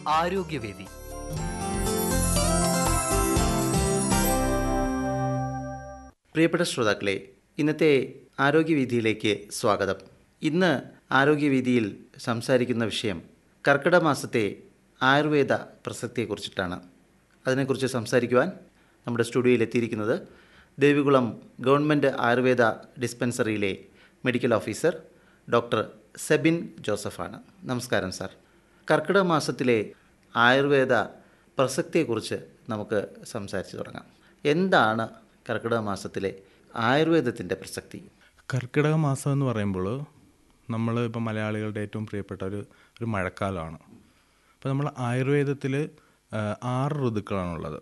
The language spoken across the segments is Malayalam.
ആരോഗ്യവേദി പ്രിയപ്പെട്ട ശ്രോതാക്കളെ ഇന്നത്തെ ആരോഗ്യവീതിയിലേക്ക് സ്വാഗതം ഇന്ന് ആരോഗ്യവീതിയിൽ സംസാരിക്കുന്ന വിഷയം കർക്കിടക മാസത്തെ ആയുർവേദ പ്രസക്തിയെക്കുറിച്ചിട്ടാണ് അതിനെക്കുറിച്ച് സംസാരിക്കുവാൻ നമ്മുടെ സ്റ്റുഡിയോയിൽ എത്തിയിരിക്കുന്നത് ദേവികുളം ഗവൺമെൻറ് ആയുർവേദ ഡിസ്പെൻസറിയിലെ മെഡിക്കൽ ഓഫീസർ ഡോക്ടർ സെബിൻ ജോസഫാണ് നമസ്കാരം സാർ കർക്കിടക മാസത്തിലെ ആയുർവേദ പ്രസക്തിയെക്കുറിച്ച് നമുക്ക് സംസാരിച്ചു തുടങ്ങാം എന്താണ് കർക്കിടക മാസത്തിലെ ആയുർവേദത്തിൻ്റെ പ്രസക്തി കർക്കിടക മാസം എന്ന് പറയുമ്പോൾ നമ്മൾ ഇപ്പോൾ മലയാളികളുടെ ഏറ്റവും പ്രിയപ്പെട്ട ഒരു ഒരു മഴക്കാലമാണ് അപ്പോൾ നമ്മൾ ആയുർവേദത്തിൽ ആറ് ഋതുക്കളാണുള്ളത്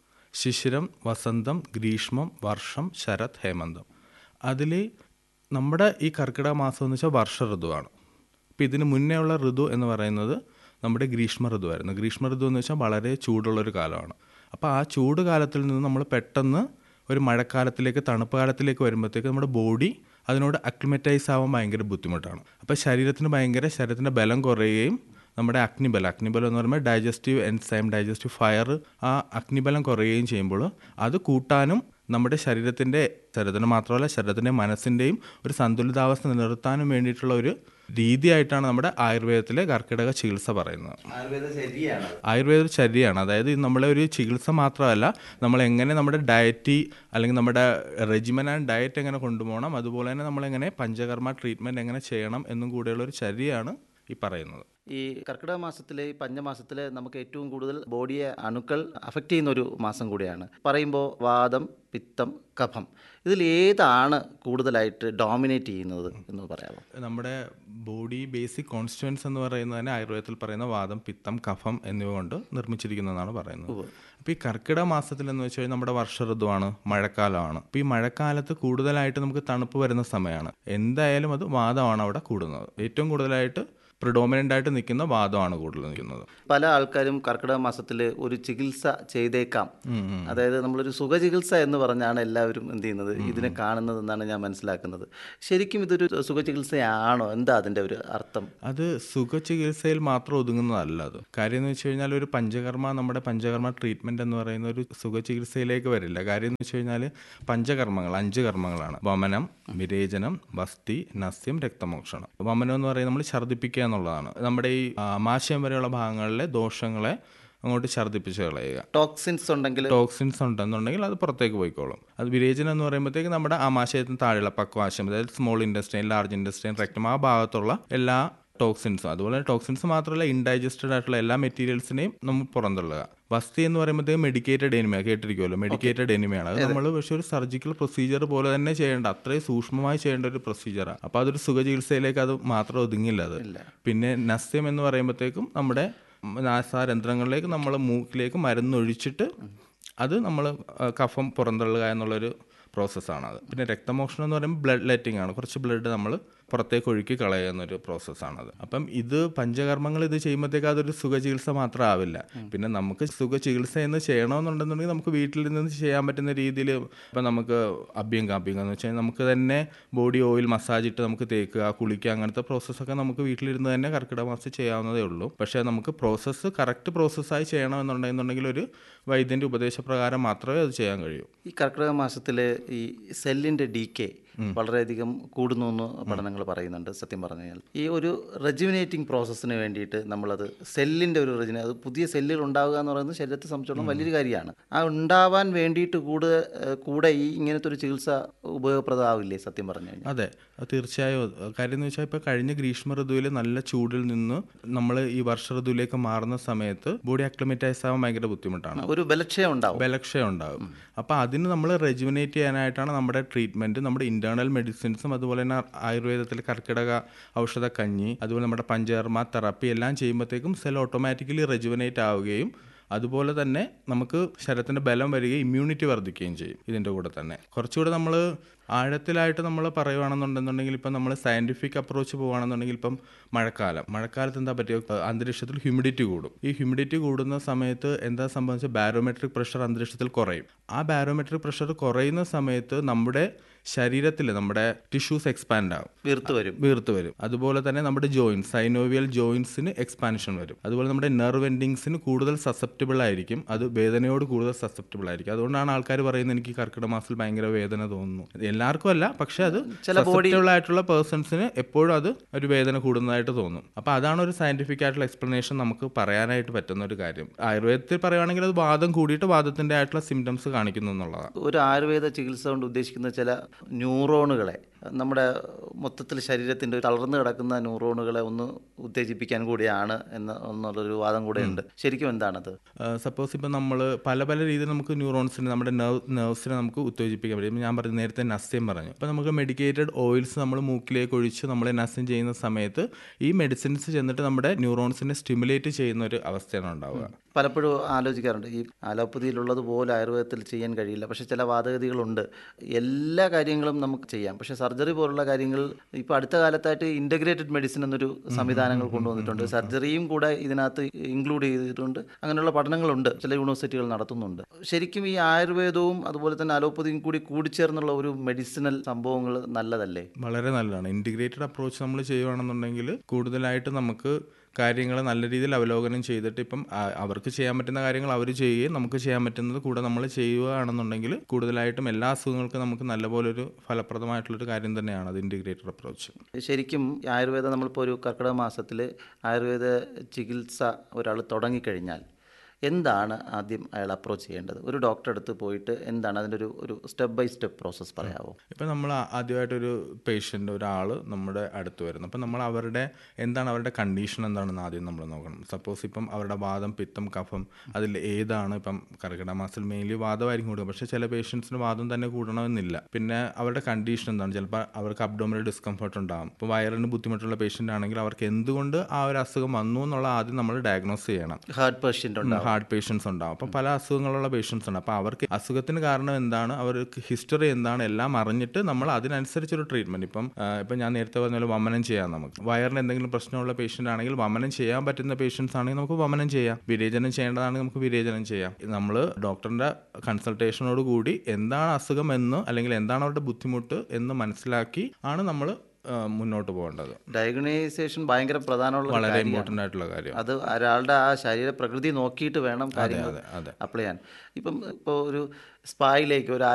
ശിശിരം വസന്തം ഗ്രീഷ്മം വർഷം ശരത് ഹേമന്തം അതിൽ നമ്മുടെ ഈ കർക്കിടക മാസം എന്ന് വെച്ചാൽ വർഷ ഋതുവാണ് അപ്പോൾ ഇതിന് മുന്നേ ഉള്ള ഋതു എന്ന് പറയുന്നത് നമ്മുടെ ഗ്രീഷ്മ ഋതുവായിരുന്നു ഗ്രീഷ്മ ഋതു എന്ന് വെച്ചാൽ വളരെ ചൂടുള്ളൊരു കാലമാണ് അപ്പോൾ ആ ചൂട് കാലത്തിൽ നിന്ന് നമ്മൾ പെട്ടെന്ന് ഒരു മഴക്കാലത്തിലേക്ക് തണുപ്പ് കാലത്തിലേക്ക് വരുമ്പോഴത്തേക്ക് നമ്മുടെ ബോഡി അതിനോട് അക്ലിമറ്റൈസ് ആവാൻ ഭയങ്കര ബുദ്ധിമുട്ടാണ് അപ്പോൾ ശരീരത്തിന് ഭയങ്കര ശരീരത്തിൻ്റെ ബലം കുറയുകയും നമ്മുടെ അഗ്നിബലം അഗ്നിബലം എന്ന് പറയുമ്പോൾ ഡൈജസ്റ്റീവ് എൻസൈം ഡൈജസ്റ്റീവ് ഫയർ ആ അഗ്നിബലം കുറയുകയും ചെയ്യുമ്പോൾ അത് കൂട്ടാനും നമ്മുടെ ശരീരത്തിൻ്റെ ശരീരത്തിന് മാത്രമല്ല ശരീരത്തിൻ്റെ മനസ്സിൻ്റെയും ഒരു സന്തുലിതാവസ്ഥ നിലനിർത്താനും വേണ്ടിയിട്ടുള്ള ഒരു രീതിയായിട്ടാണ് നമ്മുടെ ആയുർവേദത്തിലെ കർക്കിടക ചികിത്സ പറയുന്നത് ആയുർവേദ ശരിയാണ് ആയുർവേദ ഒരു ചര്യയാണ് അതായത് ഇത് നമ്മളെ ഒരു ചികിത്സ മാത്രമല്ല നമ്മൾ എങ്ങനെ നമ്മുടെ ഡയറ്റ് അല്ലെങ്കിൽ നമ്മുടെ റെജിമൻ ആൻഡ് ഡയറ്റ് എങ്ങനെ കൊണ്ടുപോകണം അതുപോലെ തന്നെ നമ്മളെങ്ങനെ പഞ്ചകർമ്മ ട്രീറ്റ്മെൻറ്റ് എങ്ങനെ ചെയ്യണം എന്നും കൂടെയുള്ള ഒരു ചര്യയാണ് ഈ പറയുന്നത് ഈ കർക്കിടക മാസത്തിലെ ഈ പഞ്ഞമാസത്തിലെ നമുക്ക് ഏറ്റവും കൂടുതൽ ബോഡിയെ അണുക്കൾ അഫക്റ്റ് ചെയ്യുന്ന ഒരു മാസം കൂടിയാണ് പറയുമ്പോൾ വാദം പിത്തം കഫം ഇതിൽ ഏതാണ് കൂടുതലായിട്ട് ഡോമിനേറ്റ് ചെയ്യുന്നത് എന്ന് പറയാമോ നമ്മുടെ ബോഡി ബേസിക് കോൺസ്റ്റുവൻസ് എന്ന് പറയുന്നത് തന്നെ ആയുർവേദത്തിൽ പറയുന്ന വാദം പിത്തം കഫം എന്നിവ കൊണ്ട് നിർമ്മിച്ചിരിക്കുന്നതാണ് പറയുന്നത് അപ്പോൾ ഈ കർക്കിടക മാസത്തിൽ എന്ന് വെച്ച് കഴിഞ്ഞാൽ നമ്മുടെ വർഷ ഋതുവാണ് മഴക്കാലമാണ് അപ്പോൾ ഈ മഴക്കാലത്ത് കൂടുതലായിട്ട് നമുക്ക് തണുപ്പ് വരുന്ന സമയമാണ് എന്തായാലും അത് വാദമാണ് അവിടെ കൂടുന്നത് ഏറ്റവും കൂടുതലായിട്ട് പ്രിഡോമിനൻ്റ് ആയിട്ട് നിൽക്കുന്ന വാദമാണ് കൂടുതൽ നിൽക്കുന്നത് പല ആൾക്കാരും കർക്കിടക മാസത്തിൽ ഒരു ചികിത്സ ചെയ്തേക്കാം അതായത് നമ്മളൊരു സുഖചികിത്സ എന്ന് പറഞ്ഞാണ് എല്ലാവരും എന്ത് ചെയ്യുന്നത് ഇതിനെ കാണുന്നതെന്നാണ് ഞാൻ മനസ്സിലാക്കുന്നത് ശരിക്കും ഇതൊരു സുഖചികിത്സയാണോ എന്താ അതിൻ്റെ ഒരു അർത്ഥം അത് സുഖചികിത്സയിൽ മാത്രം ഒതുങ്ങുന്നതല്ല അത് കാര്യം എന്ന് വെച്ച് കഴിഞ്ഞാൽ ഒരു പഞ്ചകർമ്മ നമ്മുടെ പഞ്ചകർമ്മ ട്രീറ്റ്മെന്റ് എന്ന് പറയുന്ന ഒരു സുഖചികിത്സയിലേക്ക് വരില്ല കാര്യം എന്ന് വെച്ച് കഴിഞ്ഞാൽ പഞ്ചകർമ്മങ്ങൾ അഞ്ച് കർമ്മങ്ങളാണ് വമനം വിരേചനം വസ്തി നസ്യം രക്തമോക്ഷണം വമനം എന്ന് പറയുന്നത് നമ്മൾ ഛർദ്ദിപ്പിക്കുക എന്നുള്ളതാണ് നമ്മുടെ ഈ ആമാശയം വരെയുള്ള ഭാഗങ്ങളിലെ ദോഷങ്ങളെ അങ്ങോട്ട് ഛർദ്ദിപ്പിച്ച് കളയുക ടോക്സിൻസ് ഉണ്ടെങ്കിൽ ടോക്സിൻസ് ഉണ്ടെന്നുണ്ടെങ്കിൽ അത് പുറത്തേക്ക് പോയിക്കോളും അത് വിരേചനം എന്ന് പറയുമ്പോഴത്തേക്ക് നമ്മുടെ ആമാശയത്തിന് താഴെയുള്ള പക്വാശയം അതായത് small intestine large intestine rectum ആ ഭാഗത്തുള്ള എല്ലാ ടോക്സിൻസും അതുപോലെ ടോക്സിൻസ് മാത്രമല്ല ഇൻഡൈജസ്റ്റഡ് ആയിട്ടുള്ള എല്ലാ മെറ്റീരിയൽസിനെയും നമ്മൾ പുറന്തള്ളുക വസ്തി എന്ന് പറയുമ്പോഴത്തേക്ക് മെഡിക്കേറ്റഡ് എനിമ കേട്ടിരിക്കുമല്ലോ മെഡിക്കേറ്റഡ് എനിമയാണ് അത് നമ്മൾ പക്ഷേ ഒരു സർജിക്കൽ പ്രൊസീജിയർ പോലെ തന്നെ ചെയ്യേണ്ട അത്രയും സൂക്ഷ്മമായി ചെയ്യേണ്ട ഒരു പ്രൊസീജിയറാണ് അപ്പോൾ അതൊരു സുഖചികിത്സയിലേക്ക് അത് മാത്രം ഒതുങ്ങില്ല അത് പിന്നെ നസ്യം എന്ന് പറയുമ്പോഴത്തേക്കും നമ്മുടെ നാസാരന്ധ്രങ്ങളിലേക്ക് നമ്മൾ മൂക്കിലേക്ക് മരുന്നൊഴിച്ചിട്ട് അത് നമ്മൾ കഫം പുറന്തള്ളുക എന്നുള്ളൊരു പ്രോസസ്സാണ് അത് പിന്നെ രക്തമോഷണം എന്ന് പറയുമ്പോൾ ബ്ലഡ് ലെറ്റിംഗ് ആണ് കുറച്ച് ബ്ലഡ് നമ്മൾ പുറത്തേക്ക് ഒഴുക്കി കളയുക എന്നൊരു പ്രോസസ്സാണത് അപ്പം ഇത് പഞ്ചകർമ്മങ്ങൾ ഇത് ചെയ്യുമ്പോഴത്തേക്ക് അതൊരു സുഖചികിത്സ മാത്രം ആവില്ല പിന്നെ നമുക്ക് സുഖചികിത്സ എന്ന് ചെയ്യണമെന്നുണ്ടെന്നുണ്ടെങ്കിൽ നമുക്ക് വീട്ടിൽ നിന്ന് ചെയ്യാൻ പറ്റുന്ന രീതിയിൽ ഇപ്പം നമുക്ക് അഭ്യം കാപ്പിംഗ് എന്ന് വെച്ചാൽ നമുക്ക് തന്നെ ബോഡി ഓയിൽ മസാജ് ഇട്ട് നമുക്ക് തേക്കുക കുളിക്കുക അങ്ങനത്തെ പ്രോസസ്സൊക്കെ നമുക്ക് വീട്ടിലിരുന്ന് തന്നെ കർക്കിടക മാസം ചെയ്യാവുന്നതേ ഉള്ളൂ പക്ഷേ നമുക്ക് പ്രോസസ്സ് കറക്റ്റ് പ്രോസസ്സായി ചെയ്യണമെന്നുണ്ടെന്നുണ്ടെങ്കിൽ ഒരു വൈദ്യൻ്റെ ഉപദേശപ്രകാരം മാത്രമേ അത് ചെയ്യാൻ കഴിയൂ ഈ കർക്കിടക മാസത്തിൽ ഈ സെല്ലിൻ്റെ ഡി കെ വളരെയധികം കൂടുന്നു എന്ന് പഠനങ്ങൾ പറയുന്നുണ്ട് സത്യം പറഞ്ഞു കഴിഞ്ഞാൽ ഈ ഒരു റെജുവിനേറ്റിംഗ് പ്രോസസ്സിന് വേണ്ടിയിട്ട് നമ്മളത് സെല്ലിൻ്റെ ഒരു റെജിന അത് പുതിയ സെല്ലുകൾ ഉണ്ടാവുക എന്ന് പറയുന്നത് ശരീരത്തെ സംബന്ധിച്ചോളം വലിയൊരു കാര്യമാണ് ആ ഉണ്ടാവാൻ വേണ്ടിയിട്ട് കൂടെ കൂടെ ഈ ഇങ്ങനത്തെ ഒരു ചികിത്സ ഉപയോഗപ്രദമാവില്ലേ സത്യം പറഞ്ഞു കഴിഞ്ഞാൽ അതെ അത് തീർച്ചയായും അത് കാര്യം എന്ന് വെച്ചാൽ ഇപ്പോൾ കഴിഞ്ഞ ഗ്രീഷ്മ ഋതുവിൽ നല്ല ചൂടിൽ നിന്ന് നമ്മൾ ഈ വർഷ ഋതുവിലേക്ക് മാറുന്ന സമയത്ത് ബോഡി അക്ലമറ്റൈസ് ആവാൻ ഭയങ്കര ബുദ്ധിമുട്ടാണ് ഒരു ബലക്ഷയം ഉണ്ടാവും ബലക്ഷയം ഉണ്ടാകും അപ്പോൾ അതിന് നമ്മൾ റെജുവിനേറ്റ് ചെയ്യാനായിട്ടാണ് നമ്മുടെ ട്രീറ്റ്മെൻറ്റ് നമ്മുടെ ഇൻറ്റേർണൽ മെഡിസിൻസും അതുപോലെ തന്നെ ആയുർവേദത്തിൽ കർക്കിടക ഔഷധ കഞ്ഞി അതുപോലെ നമ്മുടെ പഞ്ചകർമ്മ തെറാപ്പി എല്ലാം ചെയ്യുമ്പോഴത്തേക്കും സെൽ ഓട്ടോമാറ്റിക്കലി റെജുവിനേറ്റ് ആവുകയും അതുപോലെ തന്നെ നമുക്ക് ശരീരത്തിൻ്റെ ബലം വരികയും ഇമ്മ്യൂണിറ്റി വർദ്ധിക്കുകയും ചെയ്യും ഇതിൻ്റെ കൂടെ തന്നെ കുറച്ചുകൂടെ നമ്മൾ ആഴത്തിലായിട്ട് നമ്മൾ പറയുവാണെന്നുണ്ടെന്നുണ്ടെങ്കിൽ ഇപ്പം നമ്മൾ സയന്റിഫിക് അപ്രോച്ച് പോവുകയാണെന്നുണ്ടെങ്കിൽ ഇപ്പം മഴക്കാലം മഴക്കാലത്ത് എന്താ പറ്റിയ അന്തരീക്ഷത്തിൽ ഹ്യൂമിഡിറ്റി കൂടും ഈ ഹ്യൂമിഡിറ്റി കൂടുന്ന സമയത്ത് എന്താ സംഭവിച്ചാൽ ബാരോമെട്രിക് പ്രഷർ അന്തരീക്ഷത്തിൽ കുറയും ആ ബാരോമെട്രിക് പ്രഷർ കുറയുന്ന സമയത്ത് നമ്മുടെ ശരീരത്തിൽ നമ്മുടെ ടിഷ്യൂസ് എക്സ്പാൻഡ് ആവും വീർത്ത് വരും വീർത്ത് വരും അതുപോലെ തന്നെ നമ്മുടെ ജോയിൻസ് സൈനോവിയൽ ജോയിൻസിന് എക്സ്പാൻഷൻ വരും അതുപോലെ നമ്മുടെ നെർവ് എൻഡിങ്സിന് കൂടുതൽ സസെപ്റ്റബിൾ ആയിരിക്കും അത് വേദനയോട് കൂടുതൽ സസെപ്റ്റബിൾ ആയിരിക്കും അതുകൊണ്ടാണ് ആൾക്കാർ പറയുന്നത് എനിക്ക് കർക്കിടക മാസത്തിൽ ഭയങ്കര വേദന തോന്നുന്നു എല്ലാവർക്കും അല്ല പക്ഷെ അത് സസെപ്റ്റബിൾ ആയിട്ടുള്ള പേഴ്സൺസിന് എപ്പോഴും അത് ഒരു വേദന കൂടുന്നതായിട്ട് തോന്നും അപ്പോൾ അതാണ് ഒരു സയന്റിഫിക് ആയിട്ടുള്ള എക്സ്പ്ലനേഷൻ നമുക്ക് പറയാനായിട്ട് പറ്റുന്ന ഒരു കാര്യം ആയുർവേദത്തിൽ പറയുവാണെങ്കിൽ അത് വാദം കൂടിയിട്ട് വാദത്തിന്റെ ആയിട്ടുള്ള സിംറ്റംസ് കാണിക്കുന്നു എന്നുള്ളതാണ് ഒരു ആയുർവേദ ചികിത്സ കൊണ്ട് ഉദ്ദേശിക്കുന്ന ചില ന്യൂറോണുകളെ നമ്മുടെ മൊത്തത്തിൽ ശരീരത്തിൻ്റെ തളർന്നു കിടക്കുന്ന ന്യൂറോണുകളെ ഒന്ന് ഉത്തേജിപ്പിക്കാൻ കൂടിയാണ് എന്ന് എന്നുള്ളൊരു വാദം കൂടെ ഉണ്ട് ശരിക്കും എന്താണത് സപ്പോസ് ഇപ്പം നമ്മൾ പല പല രീതിയിൽ നമുക്ക് ന്യൂറോൺസിന് നമ്മുടെ നെർവ് നെർവ്സിനെ നമുക്ക് ഉത്തേജിപ്പിക്കാൻ പറ്റും ഇപ്പം ഞാൻ പറഞ്ഞു നേരത്തെ നസ്യം പറഞ്ഞു അപ്പം നമുക്ക് മെഡിക്കേറ്റഡ് ഓയിൽസ് നമ്മൾ മൂക്കിലേക്ക് ഒഴിച്ച് നമ്മൾ നസ്യം ചെയ്യുന്ന സമയത്ത് ഈ മെഡിസിൻസ് ചെന്നിട്ട് നമ്മുടെ ന്യൂറോൺസിനെ സ്റ്റിമുലേറ്റ് ചെയ്യുന്ന ഒരു അവസ്ഥയാണ് ഉണ്ടാവുക പലപ്പോഴും ആലോചിക്കാറുണ്ട് ഈ അലോപ്പതിയിലുള്ളതുപോലെ ആയുർവേദത്തിൽ ചെയ്യാൻ കഴിയില്ല പക്ഷേ ചില വാദഗതികളുണ്ട് എല്ലാ കാര്യങ്ങളും നമുക്ക് ചെയ്യാം പക്ഷേ സർജറി പോലുള്ള കാര്യങ്ങൾ ഇപ്പോൾ അടുത്ത കാലത്തായിട്ട് ഇൻ്റഗ്രേറ്റഡ് മെഡിസിൻ എന്നൊരു സംവിധാനങ്ങൾ കൊണ്ടുവന്നിട്ടുണ്ട് സർജറിയും കൂടെ ഇതിനകത്ത് ഇൻക്ലൂഡ് ചെയ്തിട്ടുണ്ട് അങ്ങനെയുള്ള പഠനങ്ങളുണ്ട് ചില യൂണിവേഴ്സിറ്റികൾ നടത്തുന്നുണ്ട് ശരിക്കും ഈ ആയുർവേദവും അതുപോലെ തന്നെ അലോപ്പതിയും കൂടി കൂടിച്ചേർന്നുള്ള ഒരു മെഡിസിനൽ സംഭവങ്ങൾ നല്ലതല്ലേ വളരെ നല്ലതാണ് ഇൻറ്റിഗ്രേറ്റഡ് അപ്രോച്ച് നമ്മൾ ചെയ്യുകയാണെന്നുണ്ടെങ്കിൽ കൂടുതലായിട്ട് നമുക്ക് കാര്യങ്ങൾ നല്ല രീതിയിൽ അവലോകനം ചെയ്തിട്ട് ഇപ്പം ആ- അവർക്ക് ചെയ്യാൻ പറ്റുന്ന കാര്യങ്ങൾ അവർ ചെയ്യുകയും നമുക്ക് ചെയ്യാൻ പറ്റുന്നത് കൂടെ നമ്മൾ ചെയ്യുകയാണെന്നുണ്ടെങ്കിൽ കൂടുതലായിട്ടും എല്ലാ അസുഖങ്ങൾക്കും നമുക്ക് നല്ലപോലെ ഒരു ഫലപ്രദമായിട്ടുള്ളൊരു കാര്യം തന്നെയാണ് അത് ഇൻറ്റിഗ്രേറ്റഡ് അപ്രോച്ച് ശരിക്കും ഈ ആയുർവേദം നമ്മളിപ്പോൾ ഒരു കർക്കിടക മാസത്തിൽ ആയുർവേദ ചികിത്സ ഒരാൾ തുടങ്ങിക്കഴിഞ്ഞാൽ എന്താണ് ആദ്യം അയാൾ അപ്രോച്ച് ചെയ്യേണ്ടത് ഒരു ഡോക്ടറെ അടുത്ത് പോയിട്ട് എന്താണ് അതിൻ്റെ ഒരു ഒരു സ്റ്റെപ്പ് ബൈ സ്റ്റെപ്പ് പ്രോസസ്സ് പറയാമോ ഇപ്പം നമ്മൾ ആ- ആദ്യമായിട്ടൊരു പേഷ്യൻ്റ് ഒരാൾ നമ്മുടെ അടുത്ത് വരുന്നു അപ്പം നമ്മൾ അവരുടെ എന്താണ് അവരുടെ കണ്ടീഷൻ എന്താണെന്ന് ആദ്യം നമ്മൾ നോക്കണം സപ്പോസ് ഇപ്പം അവരുടെ വാദം പിത്തം കഫം അതിൽ ഏതാണ് ഇപ്പം കർക്കിടക മാസത്തിൽ മെയിൻലി വാദമായിരിക്കും കൂടുക പക്ഷേ ചില പേഷ്യൻസിന് വാദം തന്നെ കൂടണമെന്നില്ല പിന്നെ അവരുടെ കണ്ടീഷൻ എന്താണ് ചിലപ്പോൾ അവർക്ക് അബ്ഡോമിനൽ ഡിസ്കംഫർട്ട് ഉണ്ടാകും ഇപ്പോൾ വയറിന് ബുദ്ധിമുട്ടുള്ള പേഷ്യൻ്റ് ആണെങ്കിൽ അവർക്ക് എന്തുകൊണ്ട് ആ ഒരു അസുഖം വന്നു എന്നുള്ള ആദ്യം നമ്മൾ ഡയഗ്നോസ് ചെയ്യണം ഹാർട്ട് പേഷ്യൻ്റ് ഉണ്ടാവും ഹാർട്ട് പേഷ്യൻസ് ഉണ്ടാവും അപ്പം പല അസുഖങ്ങളുള്ള പേഷ്യൻസ് ഉണ്ട് അപ്പോൾ അവർക്ക് അസുഖത്തിന് കാരണം എന്താണ് അവർക്ക് ഹിസ്റ്ററി എന്താണ് എല്ലാം അറിഞ്ഞിട്ട് നമ്മൾ അതിനനുസരിച്ചൊരു ട്രീറ്റ്മെന്റ് ഇപ്പം ആ, ഇപ്പം ഞാൻ നേരത്തെ പറഞ്ഞ പോലെ വമനം ചെയ്യാം നമുക്ക് വയറിന് എന്തെങ്കിലും പ്രശ്നമുള്ള പേഷ്യൻ്റ് ആണെങ്കിൽ വമനം ചെയ്യാൻ പറ്റുന്ന പേഷ്യൻസ് ആണെങ്കിൽ നമുക്ക് വമനം ചെയ്യാം വിരേചനം ചെയ്യേണ്ടതാണെങ്കിൽ നമുക്ക് വിരേചനം ചെയ്യാം നമ്മൾ ഡോക്ടറിന്റെ കൺസൾട്ടേഷനോട് കൂടി എന്താണ് അസുഖം എന്ന് അല്ലെങ്കിൽ എന്താണ് അവരുടെ ബുദ്ധിമുട്ട് എന്ന് മനസ്സിലാക്കി ആണ് നമ്മൾ മുന്നോട്ട് പോകേണ്ടത് ഡയഗ്നൈസേഷൻ ഭയങ്കര പ്രധാനമുള്ള ഒരു വളരെ കാര്യമാണ്. ഇമ്പോർട്ടൻ്റ് ആയിട്ടുള്ള കാര്യം അത് ഒരാളുടെ ആ ശരീര പ്രകൃതി നോക്കിയിട്ട് വേണം കാര്യങ്ങൾ അതെ അതെ അപ്ലൈ ചെയ്യാൻ ഇപ്പം ഇപ്പോൾ ഒരു സ്പായിലേക്ക് ഒരു